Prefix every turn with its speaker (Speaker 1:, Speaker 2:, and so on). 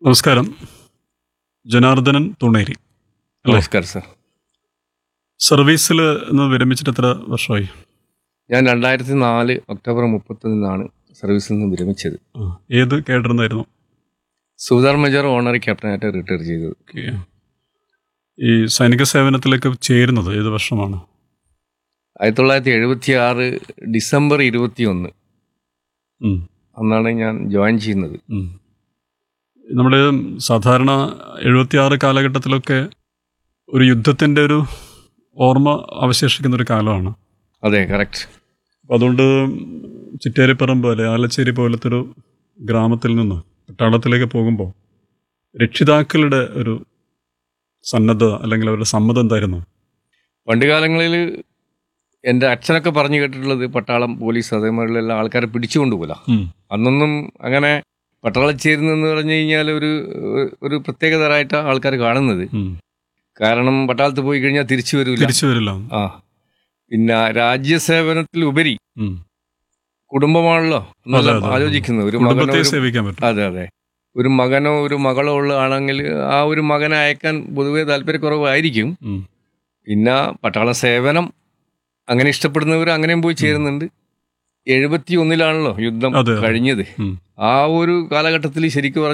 Speaker 1: നമസ്കാരം ജനാർദ്ദനൻ തുണേരി അല്ലേ?
Speaker 2: നമസ്കാരം സർ
Speaker 1: സർവീസിൽ നിന്ന് വിരമിച്ചിട്ട് എത്ര വർഷമായി
Speaker 2: ഞാൻ രണ്ടായിരത്തി നാല് ഒക്ടോബർ മുപ്പത്തൊന്നിനാണ് സർവീസിൽ നിന്ന് വിരമിച്ചത്
Speaker 1: ആ, ഏത് കേട്ടിരുന്നായിരുന്നു
Speaker 2: സുധാർ മേജർ ഓണറി ക്യാപ്റ്റനായിട്ട് റിട്ടയർ ചെയ്തത്
Speaker 1: ഓക്കെ. ഈ സൈനിക സേവനത്തിലേക്ക് ചേരുന്നത് ഏത് വർഷമാണ്
Speaker 2: ആയിരത്തി തൊള്ളായിരത്തി എഴുപത്തി ആറ് ഡിസംബർ ഇരുപത്തി ഒന്ന്
Speaker 1: ഉം,
Speaker 2: അന്നാണ് ഞാൻ ജോയിൻ ചെയ്യുന്നത്
Speaker 1: ഉം. നമ്മുടെ സാധാരണ എഴുപത്തിയാറ് കാലഘട്ടത്തിലൊക്കെ ഒരു യുദ്ധത്തിൻ്റെ ഒരു ഓർമ്മ അവശേഷിക്കുന്ന ഒരു കാലമാണ്
Speaker 2: അതെ കറക്റ്റ്
Speaker 1: അപ്പം അതുകൊണ്ട് ചിറ്റേരിപ്പറമ്പ് അല്ലെ ആലച്ചേരി പോലത്തെ ഒരു ഗ്രാമത്തിൽ നിന്ന് പട്ടാളത്തിലേക്ക് പോകുമ്പോൾ രക്ഷിതാക്കളുടെ ഒരു സന്നദ്ധത അല്ലെങ്കിൽ അവരുടെ സമ്മതം എന്തായിരുന്നു
Speaker 2: പണ്ട് കാലങ്ങളിൽ എൻ്റെ അച്ഛനൊക്കെ പറഞ്ഞു കേട്ടിട്ടുള്ളത് പട്ടാളം പോലീസ് അതേമാതിരിയുള്ള ആൾക്കാരെ പിടിച്ചുകൊണ്ടുപോല
Speaker 1: ഉം,
Speaker 2: അന്നൊന്നും അങ്ങനെ പട്ടാളം ചേരുന്നെന്ന് പറഞ്ഞു കഴിഞ്ഞാൽ ഒരു ഒരു പ്രത്യേക തരമായിട്ടാണ് ആൾക്കാർ കാണുന്നത്
Speaker 1: ഉം.
Speaker 2: കാരണം പട്ടാളത്ത് പോയി കഴിഞ്ഞാൽ തിരിച്ചു വരില്ല
Speaker 1: തിരിച്ചു വരില്ല
Speaker 2: ആ പിന്നെ രാജ്യസേവനത്തിൽ ഉപരി
Speaker 1: ഉം.
Speaker 2: കുടുംബമാണല്ലോ എന്നെല്ലാം
Speaker 1: അതെ, അതെ.
Speaker 2: ആലോചിക്കുന്നത് ഒരു മകനോ
Speaker 1: കുടുംബത്തെ
Speaker 2: ഒരു-
Speaker 1: സേവിക്കാൻ പറ്റും
Speaker 2: അതെ അതെ ഒരു മകനോ ഒരു മകളോ ഉള്ള ആണെങ്കിൽ ആ ഒരു മകനെ അയക്കാൻ പൊതുവെ താല്പര്യക്കുറവായിരിക്കും
Speaker 1: ഉം.
Speaker 2: പിന്നെ പട്ടാള സേവനം അങ്ങനെ ഇഷ്ടപ്പെടുന്നവർ അങ്ങനെയും പോയി ചേരുന്നുണ്ട് എഴുപത്തി ഒന്നിലാണല്ലോ യുദ്ധം
Speaker 1: അതെ, അതെ.
Speaker 2: കഴിഞ്ഞത്
Speaker 1: ഉം.
Speaker 2: ആ ഒരു കാലഘട്ടത്തിൽ ശരിക്കും